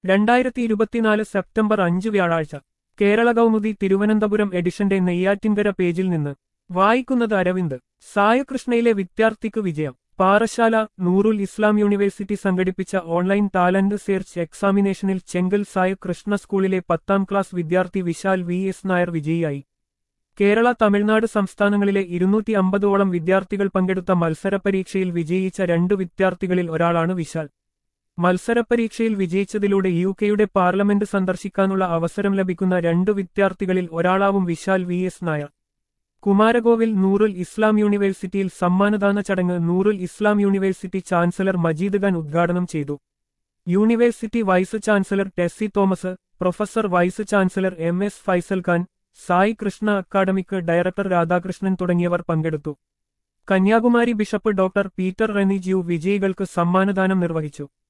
രണ്ടായിരത്തി ഇരുപത്തിനാല് സെപ്റ്റംബർ അഞ്ച് വ്യാഴാഴ്ച കേരള കൗമുദി തിരുവനന്തപുരം എഡിഷന്റെ നെയ്യാറ്റിൻകര പേജിൽ നിന്ന് വായിക്കുന്നത് അരവിന്ദ് സായകൃഷ്ണയിലെ വിദ്യാർത്ഥിക്ക് വിജയം പാറശാല നൂറുൽ ഇസ്ലാം യൂണിവേഴ്സിറ്റി സംഘടിപ്പിച്ച ഓൺലൈൻ ടാലന്റ് സെർച്ച് എക്സാമിനേഷനിൽ ചെങ്കൽ സായ കൃഷ്ണ സ്കൂളിലെ പത്താം ക്ലാസ് വിദ്യാർത്ഥി വിശാൽ വി എസ് നായർ വിജയിയായി കേരള തമിഴ്നാട് സംസ്ഥാനങ്ങളിലെ ഇരുന്നൂറ്റി അമ്പതോളം വിദ്യാർത്ഥികൾ പങ്കെടുത്ത മത്സരപരീക്ഷയിൽ വിജയിച്ച രണ്ട് വിദ്യാർത്ഥികളിൽ ഒരാളാണ് വിശാൽ മത്സരപരീക്ഷയിൽ വിജയിച്ചതിലൂടെ യു കെയുടെ പാർലമെന്റ് സന്ദർശിക്കാനുള്ള അവസരം ലഭിക്കുന്ന രണ്ട് വിദ്യാർത്ഥികളിൽ ഒരാളാവും വിശാൽ വി എസ് നായർ കുമാരകോവിൽ നൂറുൽ ഇസ്ലാം യൂണിവേഴ്സിറ്റിയിൽ സമ്മാനദാന ചടങ്ങ് നൂറുൽ ഇസ്ലാം യൂണിവേഴ്സിറ്റി ചാൻസലർ മജീദ് ഖാൻ ഉദ്ഘാടനം ചെയ്തു university vice chancellor Tessy Thomas professor vice chancellor M S Faisal Khan Sai Krishna academic director Radhakrishnan തുടങ്ങിയവർ പങ്കെടുത്തു കന്യാകുമാരി ബിഷപ്പ് ഡോക്ടർ പീറ്റർ റെനിജിയു വിജയികൾക്ക് സമ്മാനദാനം നിർവഹിച്ചു